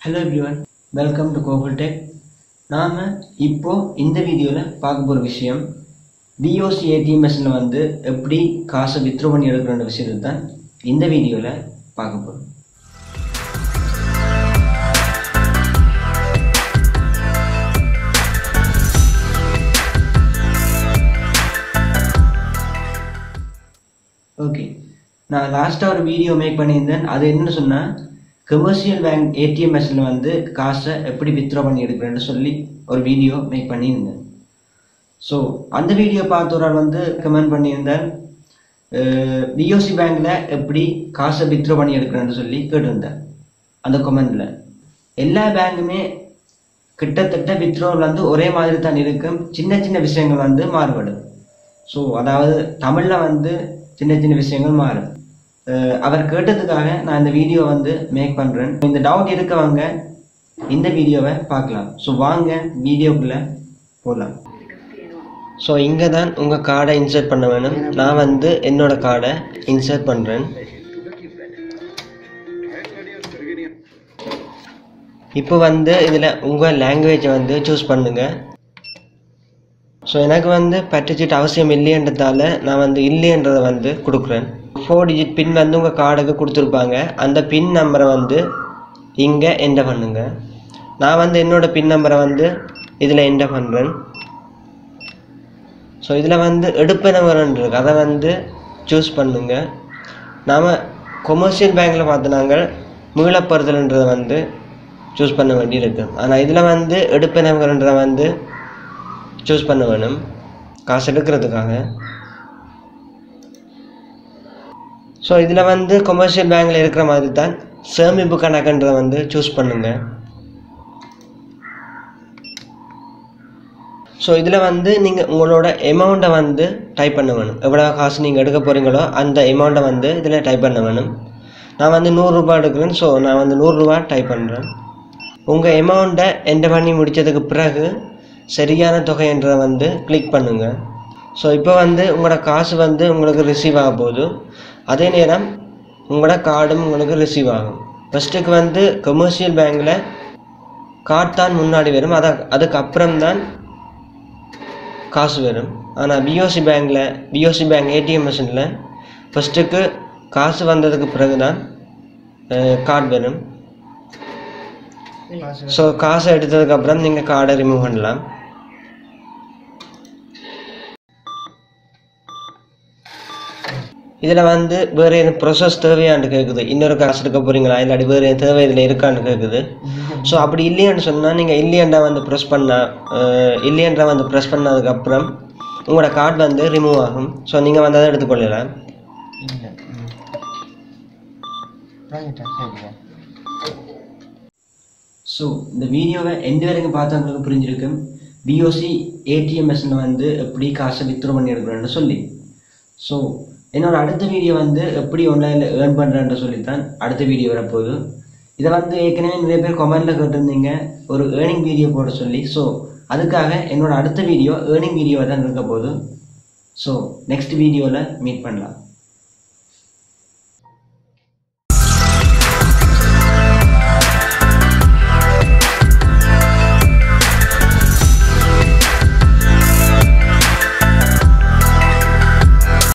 hello everyone welcome to Gokul Tech நாம் இப்போ இந்த வீடியோவில் பார்க்க போகிற விஷயம் பிஓசி ஏடிஎம் மிஷினில் வந்து எப்படி காசை வித்ட்ரா பண்ணி எடுக்கிற விஷயத்தை தான் இந்த வீடியோவில் பார்க்க போகிறோம் ஓகே நான் லாஸ்ட்டாக ஒரு வீடியோ மேக் பண்ணியிருந்தேன் அது என்னன்னு சொன்னால் கமர்ஷியல் பேங்க் ஏடிஎம் மிஷினில் வந்து காசை எப்படி வித்ட்ரா பண்ணி எடுக்கிறேன்னு சொல்லி ஒரு வீடியோ மேக் பண்ணியிருந்தேன் ஸோ அந்த வீடியோ பார்த்தவரால் வந்து கமெண்ட் பண்ணியிருந்தேன் பிஓசி பேங்க்கில் எப்படி காசை வித்ட்ரா பண்ணி எடுக்கிறேன்னு சொல்லி கேட்டிருந்தேன் அந்த கமெண்டில் எல்லா பேங்குமே கிட்டத்தட்ட வித்ட்ரோவில் வந்து ஒரே மாதிரி தான் இருக்கும் சின்ன சின்ன விஷயங்கள் வந்து மாறுபடும் ஸோ அதாவது தமிழில் வந்து சின்ன சின்ன விஷயங்கள் மாறும் அஹ் அவர் கேட்டதுக்காக நான் இந்த வீடியோ வந்து மேக் பண்ணுறேன் இந்த டவுட் இருக்கவங்க இந்த வீடியோவை பார்க்கலாம் ஸோ வாங்க வீடியோக்குள்ளே போகலாம் ஸோ இங்கே தான் உங்கள் கார்டை இன்சர்ட் பண்ண வேணும் நான் வந்து என்னோட கார்டை இன்சர்ட் பண்ணுறேன் இப்போ வந்து இதில் உங்கள் லாங்குவேஜை வந்து சூஸ் பண்ணுங்கள் ஸோ எனக்கு வந்து பட்டுச்சிட்டு அவசியம் இல்லைன்றதால நான் வந்து இல்லைன்றதை வந்து கொடுக்குறேன் ஃபோர் டிஜிட் பின் வந்து உங்கள் கார்டுக்கு கொடுத்துருப்பாங்க அந்த பின் நம்பரை வந்து இங்கே என்டர் பண்ணுங்க நான் வந்து என்னோட பின் நம்பரை வந்து இதில் என்டர் பண்ணுறேன் ஸோ இதில் வந்து எடுப்பன இருக்கு அதை வந்து சூஸ் பண்ணுங்க நாம் கொமர்ஷியல் பேங்க்கில் பார்த்தோன்னாங்க மீளப்படுதல்ன்றதை வந்து சூஸ் பண்ண வேண்டியிருக்கு ஆனால் இதில் வந்து எடுப்பனவர்ன்றதை வந்து சூஸ் பண்ண வேணும் காசு எடுக்கிறதுக்காக ஸோ இதில் வந்து கொமர்ஷியல் பேங்க்கில் இருக்கிற மாதிரி தான் சேமிப்பு கணக்குன்றதை வந்து சூஸ் பண்ணுங்க ஸோ இதில் வந்து நீங்கள் உங்களோட எமௌண்ட்டை வந்து டைப் பண்ண வேணும் எவ்வளோ காசு நீங்கள் எடுக்க போகிறீங்களோ அந்த எமௌண்ட்டை வந்து இதில் டைப் பண்ண வேணும் நான் வந்து நூறுரூபா எடுக்கிறேன் ஸோ நான் வந்து நூறுரூவா டைப் பண்ணுறேன் உங்கள் எமௌண்ட்டை என்டர் பண்ணி முடித்ததுக்கு பிறகு சரியான தொகைன்றதை வந்து கிளிக் பண்ணுங்கள் ஸோ இப்போ வந்து உங்களோட காசு வந்து உங்களுக்கு ரிசீவ் ஆக போகுது அதே நேரம் உங்களோட கார்டும் உங்களுக்கு ரிசீவ் ஆகும் ஃபஸ்ட்டுக்கு வந்து கமர்ஷியல் பேங்க்கில் கார்டு தான் முன்னாடி வரும் அதை அதுக்கப்புறம் தான் காசு வரும் ஆனால் பிஓசி பேங்க்கில் பிஓசி பேங்க் ஏடிஎம் மிஷினில் ஃபஸ்ட்டுக்கு காசு வந்ததுக்கு பிறகு தான் கார்டு வரும் ஸோ காசை எடுத்ததுக்கப்புறம் நீங்கள் கார்டை ரிமூவ் பண்ணலாம் இதில் வந்து வேறு எதுவும் ப்ரொசஸ் தேவையான்னு கேட்குது இன்னொரு காசு எடுக்க போகிறீங்களா இல்லாட்டி வேறு எதுவும் தேவை இதில் இருக்கான்னு கேட்குது ஸோ அப்படி இல்லையான்னு சொன்னால் நீங்கள் இல்லையன்றா வந்து ப்ரெஸ் பண்ணால் இல்லையன்றா வந்து ப்ரெஸ் பண்ணதுக்கப்புறம் உங்களோட கார்டு வந்து ரிமூவ் ஆகும் ஸோ நீங்கள் வந்து அதை எடுத்துக்கொள்ளலாம் ஸோ இந்த வீடியோவை எந்த வரைக்கும் பார்த்தவங்களுக்கு புரிஞ்சிருக்கும் பிஓசி ஏடிஎம் மிஷினில் வந்து எப்படி காசை வித்ரோ பண்ணி எடுக்கிறோன்னு சொல்லி ஸோ என்னோட அடுத்த வீடியோ வந்து எப்படி ஆன்லைனில் ஏர்ன் பண்ணுறேன்ற சொல்லித்தான் அடுத்த வீடியோ வரப்போகுது இதை வந்து ஏற்கனவே நிறைய பேர் கமெண்டில் கேட்டிருந்தீங்க ஒரு ஏர்னிங் வீடியோ போட சொல்லி ஸோ அதுக்காக என்னோட அடுத்த வீடியோ ஏர்னிங் வீடியோவாக தான் இருக்க போகுது ஸோ நெக்ஸ்ட் வீடியோவில் மீட் பண்ணலாம்